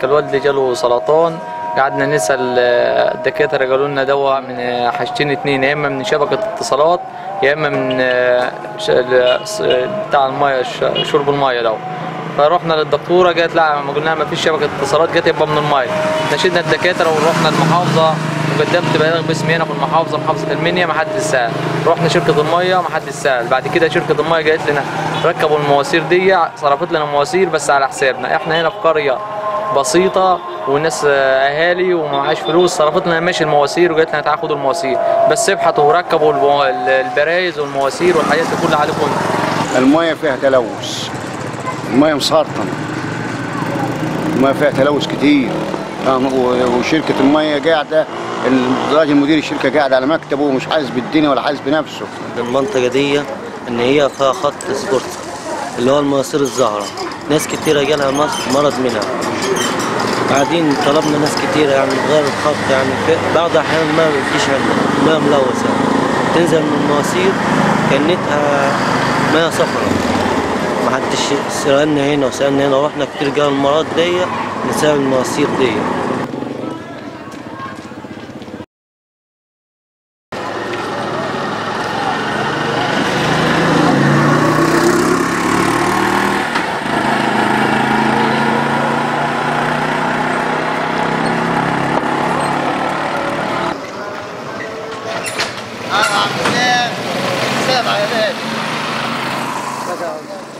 الوالد جاله سرطان قعدنا نسال آه، الدكاتره قالوا لنا دواء من آه، حاجتين اتنين يا اما من شبكه اتصالات يا اما من آه، ش- ال- س- بتاع الميه ش- شرب الميه ده فرحنا للدكتوره قالت لا ما قلنا ما فيش شبكه اتصالات قالت يبقى من الميه نشدنا الدكاتره ورحنا المحافظه وقدمت بلاغ باسمي هنا في المحافظه محافظه المنيا ما حدش سال رحنا شركه الميه ما حدش سال بعد كده شركه الميه قالت لنا ركبوا المواسير دي صرفت لنا مواسير بس على حسابنا احنا هنا في قريه بسيطه والناس آه، اهالي ومعاش فلوس صرفت لنا ماشي المواسير وقالت لنا تعالوا خدوا المواسير بس ابحثوا وركبوا المو- البرايز والمواسير والحاجات دي كلها عليكم انتوا. المية فيها تلوث المية مسرطنة المية فيها تلوث كتير فاهم؟ و- وشركة المية قاعدة الراجل مدير الشركة قاعد على مكتبه ومش حاسس بالدنيا ولا حاسس بنفسه المنطقة دي إن هي فيها خط سبورت اللي هو المواسير الزهرة ناس كتيرة جالها مص- مرض منها قاعدين طلبنا ناس كتيرة يعني تغير الخط يعني في بعض الأحيان ما فيش مياه ملوثة تنزل من المواسير كأنتها مياه صفرا ما حدش سألنا هنا وسألنا هنا رحنا كتير جال المرض دي بسبب المواسير دي سلام عليكم